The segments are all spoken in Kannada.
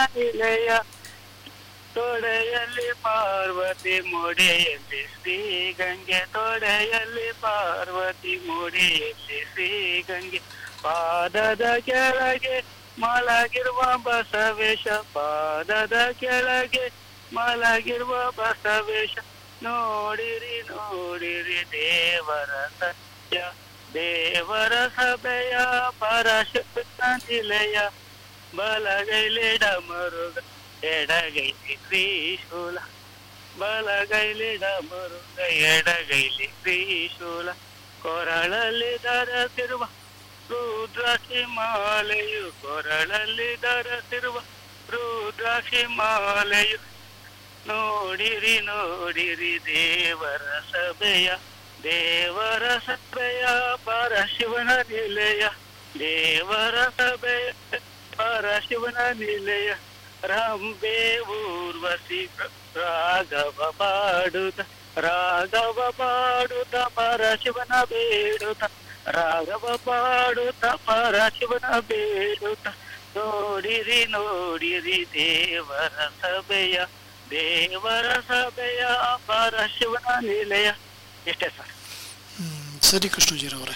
ನಿಲಯ ತೊಡೆಯಲ್ಲಿ ಪಾರ್ವತಿ ಮುಡಿಯಲ್ಲಿ ಶ್ರೀ ಗಂಗೆ ತೊಡೆಯಲ್ಲಿ ಪಾರ್ವತಿ ಮುಡಿಯಲ್ಲಿ ಶ್ರೀ ಗಂಗೆ ಪಾದದ ಕೆಳಗೆ ಮಲಗಿರುವ ಬಸವೇಶ ಪಾದದ ಕೆಳಗೆ ಮಲಗಿರುವ ಬಸವೇಶ ನೋಡಿರಿ ನೋಡಿರಿ ದೇವರ ಸತ್ಯ ದೇವರ ಸಭೆಯ ಪರಶುದ್ಧ ನಿಲಯ ಬಲಗೈಲಿ ಡಮರುಗ ಎಡಗೈಲಿ ತ್ರಿಶೂಲ ಬಲಗೈಲಿ ಡಮರುಗ ಎಡಗೈಲಿ ತ್ರಿಶೂಲ ಕೊರಳಲ್ಲಿ ಧರಿಸಿರುವ ರುದ್ರಾಕ್ಷಿ ಮಾಲೆಯು ಕೊರಳಲ್ಲಿ ಧರಿಸಿರುವ ರುದ್ರಾಕ್ಷಿ ಮಾಲೆಯು ನೋಡಿರಿ ನೋಡಿರಿ ದೇವರ ಸಭೆಯ ದೇವರ ಸಭೆಯ ಪರಶಿವನ ನಿಲಯ ದೇವರ ಸಭೆಯ ಪರಶಿವನ ನಿಲಯ ರಂಬೆ ಊರ್ವಶಿ ರಾಘವ ಪಾಡುತ್ತ ರಾಘವ ಪಾಡುತ್ತ ಪರಶಿವನ ಬೇಡುತ್ತ ರಾಘವ ಪಾಡುತ್ತ ಪರಶಿವನ ಬೇಡುತ್ತ ನೋಡಿರಿ ನೋಡಿರಿ ದೇವರ ಸಭೆಯ ದೇವರ ಸಭೆಯ ಪರಶಿವನ ನಿಲಯ ಇಷ್ಟೇ ಸರ್ ಹ್ಮ್, ಸರಿ ಕೃಷ್ಣಜೀರವರೇ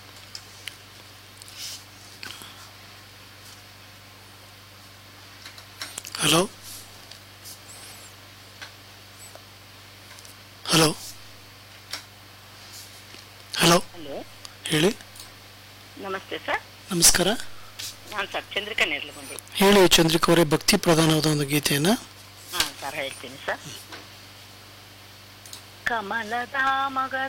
ಹಲೋ ಹಲೋ ಹಲೋ ಹಲೋ ಹೇಳಿ ನಮಸ್ತೆ ಸರ್ ನಮಸ್ಕಾರ ನಾನು ಸರ್ ಚಂದ್ರಿಕಾ ನೇರ್ಲು ಬಂದೆ ಹೇಳಿ ಚಂದ್ರಿಕಾ ಅವರೇ ಭಕ್ತಿ ಪ್ರಧಾನವಾದ ಒಂದು ಗೀತೆಯನ್ನ ಹಾಂ ಸರ್ ಹೇಳ್ತೀನಿ ಸರ್ ಕಮಲದ ಮಗ